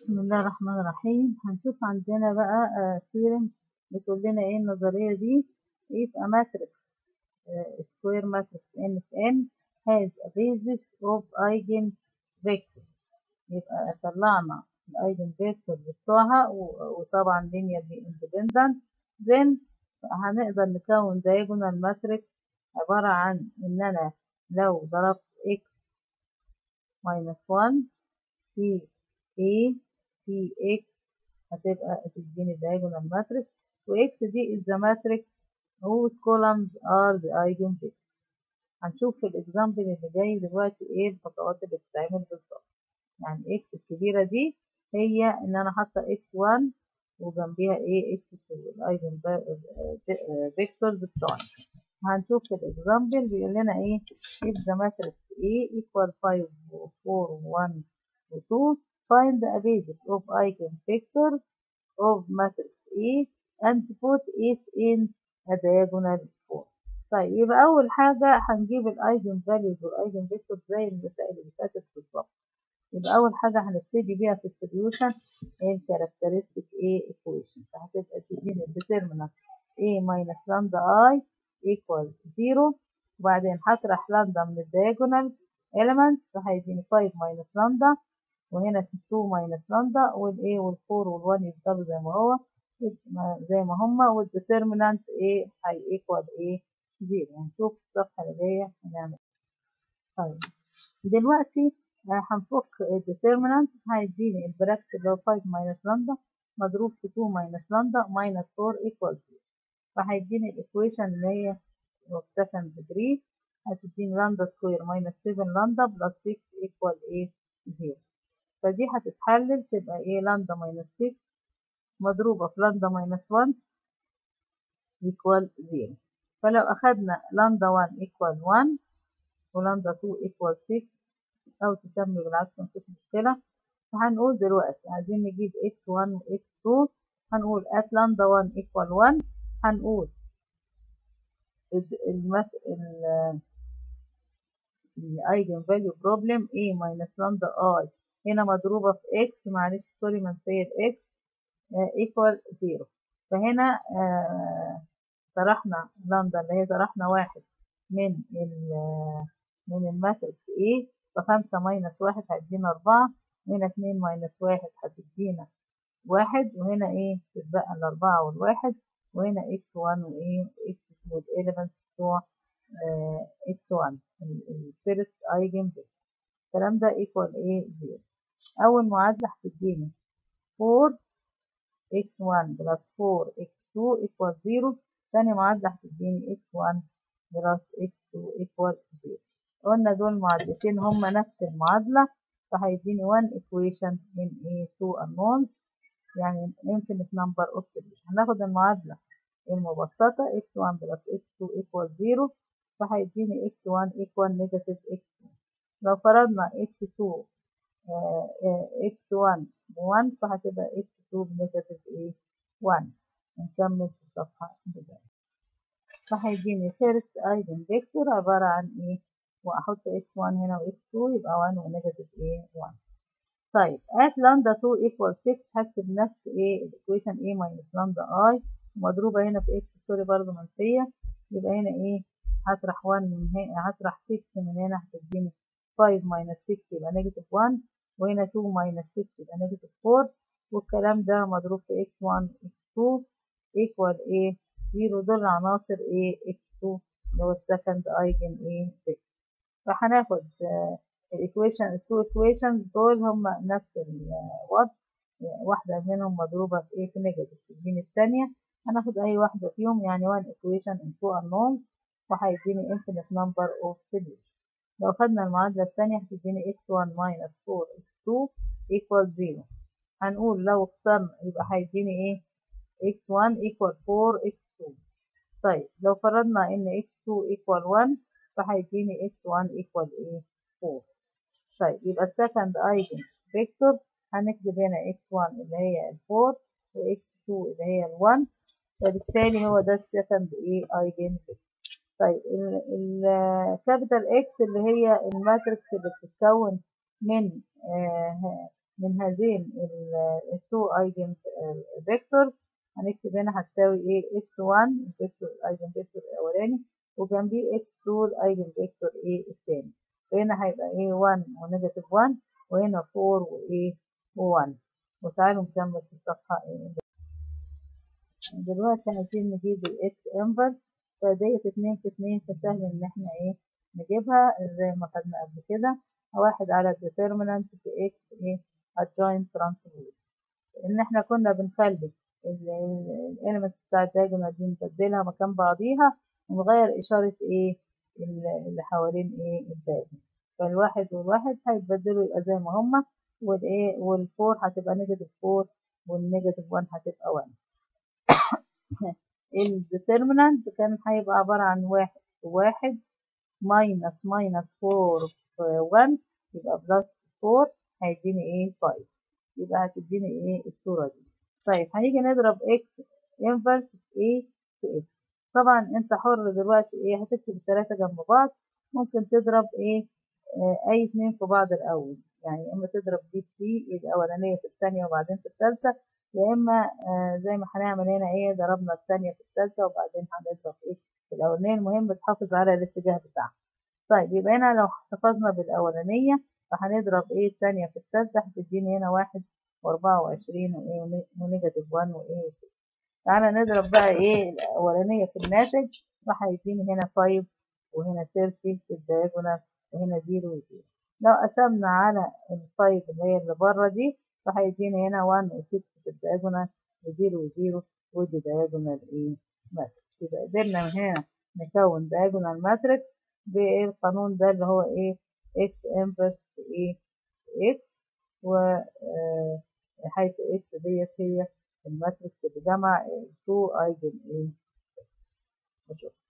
بسم الله الرحمن الرحيم هنشوف عندنا بقى ثيرم بتقول لنا ايه النظرية دي if a matrix uh, square matrix n of n has a basis of eigenvectors يبقى طلعنا الايجن فيكتورز بتوعها و- وطبعا linearly independent then هنقدر نكون diagonal matrix عبارة عن ان انا لو ضربت x minus 1 في A في X هتبقى تديني diagonal matrix و X دي is the matrix whose columns are the eigenvectors هنشوف في الإكزامبل اللي جاي دلوقتي إيه الخطوات اللي بتتعمل بالظبط يعني X الكبيرة دي هي إن أنا حاطة X1 وجنبيها إيه X2 الأيجن فيكتورز بتوعنا هنشوف في الإكزامبل بيقول لنا إيه if the matrix A equal 5 و 4 و 1 و 2 find the basis of eigenvectors of matrix A and put it in a diagonal form. طيب يبقى أول حاجة هنجيب الايجن فاليوز والايجن فيكتورز زي المسائل اللي فاتت بالظبط. يبقى أول حاجة هنبتدي بيها في السوليوشن الكاركترستيك A equation فهتبقى تديني الديترمينانت A minus lambda I equal 0 وبعدين هطرح لامدا من الدياجونال elements فهيديني 5 minus lambda وهنا 2 minus lambda والايه والفور والوان يفضلوا زي ما هو زي ما هما والديترمينانت ايه هي ايكوال ايه زيرو هنشوف الصفحة اللي جاية هنعمل طيب دلوقتي هنفك الديترمينانت هيديني البراكت اللي هو 5 minus lambda مضروب في 2 minus lambda minus 4 equal 0 فهيديني الايكويشن اللي هي of second degree هتديني lambda square minus 7 lambda plus 6 equal ايه 0 فدي هتتحلل تبقى ايه لامدا ماينس 6 مضروبة في لامدا ماينس 1 equal 0 فلو أخدنا لامدا 1 equal 1 ولامدا 2 equal 6 أو تسمي بالعكس مفيش مشكلة فهنقول دلوقتي عايزين نجيب x1 و x2 هنقول at lambda 1 equal 1 هنقول المث... ال الايجن فاليو بروبلم a minus lambda i هنا مضروبة في x معلش سوري منسية ال x equal 0 فهنا آه طرحنا لامدا اللي هي طرحنا واحد من ال من الماتريكس A فخمسة ماينس واحد هتدينا أربعة وهنا اتنين ماينس واحد هتدينا واحد وهنا ايه تتبقى الأربعة والواحد وهنا x1 وإيه x2 والإليمنتس بتوع آه x1 الفيرست ايجن الكلام ده equal ايه 0 أول معادلة هتديني 4 x1 plus 4 x2 equal 0 تاني معادلة هتديني x1 plus x2 equal 0 قلنا دول معادلتين هما نفس المعادلة فهيديني 1 equation من a 2 unknowns يعني infinite number of solutions هناخد المعادلة المبسطة x1 plus x2 equal 0 فهيديني x1 equal negative x2 لو فرضنا x2 x1 1 فهتبقى x2 بنيجاتيف ايه 1 نكمل في الصفحة اللي فهيديني فيرست ايجن فيكتور عبارة عن ايه واحط x1 هنا و x2 يبقى 1 ونيجاتيف ايه 1 طيب at lambda 2 equal 6 هكتب نفس ايه الايكويشن a minus lambda i مضروبة هنا في x سوري برضه منسية يبقى هنا ايه هطرح 1 من هنا هطرح 6 من هنا هتديني 5 minus 6 يبقى نيجاتيف 1 وهنا 2 minus 6 يبقى نيجاتيف 4 والكلام ده مضروب في x1 x2 equal ايه 0 دول عناصر ايه x2 اللي هو السكند ايجن ايه فيكتور فهناخد الايكويشن التو ايكويشنز دول هم نفس الوضع واحدة منهم مضروبة في ايه في نيجاتيف تديني الثانية هناخد أي واحدة فيهم يعني 1 equation in two unknowns وهيديني infinite number of solutions لو خدنا المعادلة الثانية هتديني x1 minus 4x2 equal 0 هنقول لو اخترنا يبقى هيديني ايه x1 equal 4x2 طيب لو فرضنا ان x2 equal 1 فهيديني x1 equal ايه 4 طيب يبقى السكند ايجن فيكتور هنكتب هنا x1 اللي هي ال 4 و x2 اللي هي ال 1 فبالتالي هو ده السكند ايه ايجن فيكتور طيب الكابيتال اكس اللي هي الماتريكس اللي بتتكون من من هذين التو ايجن فيكتورز هنكتب هنا هتساوي ايه x1 الفيكتور الايجن فيكتور الاولاني وجنبيه x2 الايجن فيكتور ايه الثاني فهنا هيبقى ايه 1 ونيجاتيف 1 وهنا 4 وايه و1 وتعالوا نكمل في الصفحة ايه دلوقتي عايزين نجيب الاكس انفرس فديت اتنين في اتنين فسهل ان احنا ايه نجيبها زي ما خدنا قبل كده واحد على الديترمينانت في اكس ايه adjoint transpose ان احنا كنا بنخلي الاليمنتس بتاع الدايجونال دي نبدلها مكان بعضيها ونغير اشارة ايه اللي حوالين ايه الدايجونال فالواحد والواحد هيتبدلوا يبقى زي ما هما والايه والفور هتبقى نيجاتيف فور والنيجاتيف 1 هتبقى 1 الديترمينانت كان هيبقى عبارة عن واحد واحد ماينس ماينس فور وان يبقى بلس فور هيديني ايه فايف يبقى هتديني ايه الصورة دي طيب هنيجي نضرب اكس انفرس في ايه في اكس طبعا انت حر دلوقتي ايه هتكتب الثلاثة جنب بعض ممكن تضرب ايه آه اي اتنين في بعض الاول يعني اما تضرب دي في الاولانية في الثانية وبعدين في الثالثة يا اما آه زي ما هنعمل هنا ايه ضربنا الثانيه في الثالثه وبعدين هنضرب ايه في الاولانيه المهم تحافظ على الاتجاه بتاعها طيب يبقى هنا لو احتفظنا بالاولانيه فهنضرب ايه الثانيه في الثالثه هتديني هنا واحد واربعة وعشرين وايه ونيجاتيف 1 وايه تعالى نضرب بقى ايه الاولانيه في الناتج راح هيديني هنا 5 وهنا 30 في الدايجونال وهنا 0 و0 لو قسمنا على الفايف اللي هي اللي بره دي فهيديني هنا 1 و 6 في الدياجونال و0 و0 ودي دياجونال ايه ماتريكس يبقى قدرنا من هنا نكون دياجونال ماتريكس بالقانون ده اللي هو ايه اكس انفرس ايه اكس و حيث اكس ديت هي الماتريكس اللي جمع 2 ايجن ايه